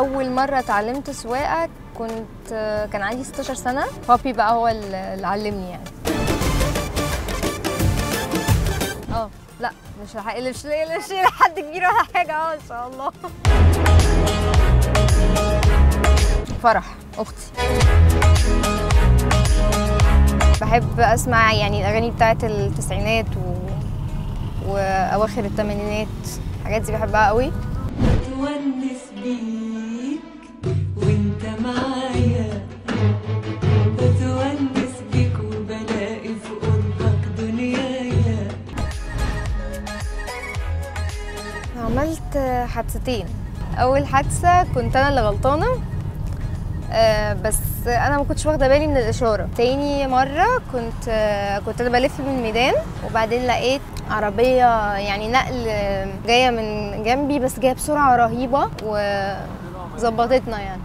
اول مره اتعلمت سواقه كنت كان عندي 16 سنه بابي بقى هو اللي علمني يعني اه لا مش لح... مش مش لحد كبير ولا حاجه اه ان شاء الله فرح اختي بحب اسمع يعني الاغاني بتاعت التسعينات و... واواخر الثمانينات الحاجات دي بحبها قوي بتونس بيك وانت معايا بتونس بيك وبلاقي في قربك دنيايا عملت حادثتين اول حادثه كنت انا اللي غلطانه آه، بس انا ما كنتش واخده بالي من الاشاره تاني مره كنت آه، كنت انا بلف من الميدان وبعدين لقيت عربيه يعني نقل آه، جايه من جنبي بس جايه بسرعه رهيبه وظبطتنا يعني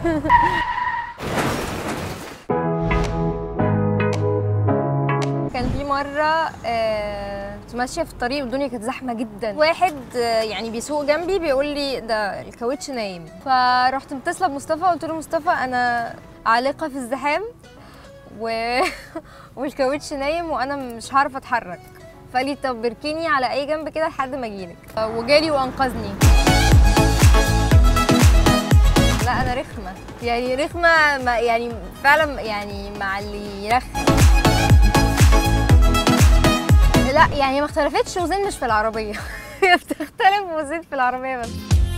كان في مرة آه، كنت ماشية في الطريق والدنيا كانت زحمة جدا واحد آه، يعني بيسوق جنبي بيقول لي ده الكاوتش نايم فرحت متصلة بمصطفى قلت له مصطفى أنا عالقة في الزحام و... والكاوتش نايم وأنا مش هعرف أتحرك فقال لي طب اركني على أي جنب كده لحد ما أجيلك وجالي وأنقذني لا أنا رخمة يعني رخمة ما- يعني فعلا يعني مع اللي يرخم لا يعني ما اختلفتش وزين مش في العربية هي بتختلف وزين في العربية بس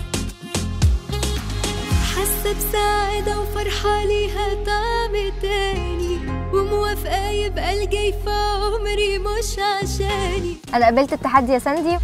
حاسة بسعادة وفرحة ليها طعم تاني وموافقة يبقى الجاي في عمري مش عشاني أنا قبلت التحدي يا ساندي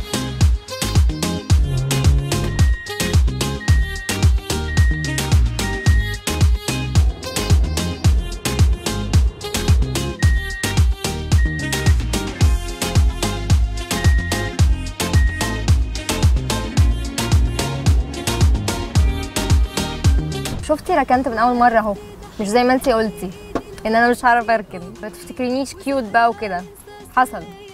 شفتي ركنت من اول مره اهو مش زي ما انتي قلتي ان انا مش هعرف اركن ما تفتكرينيش كيوت بقى وكده حصل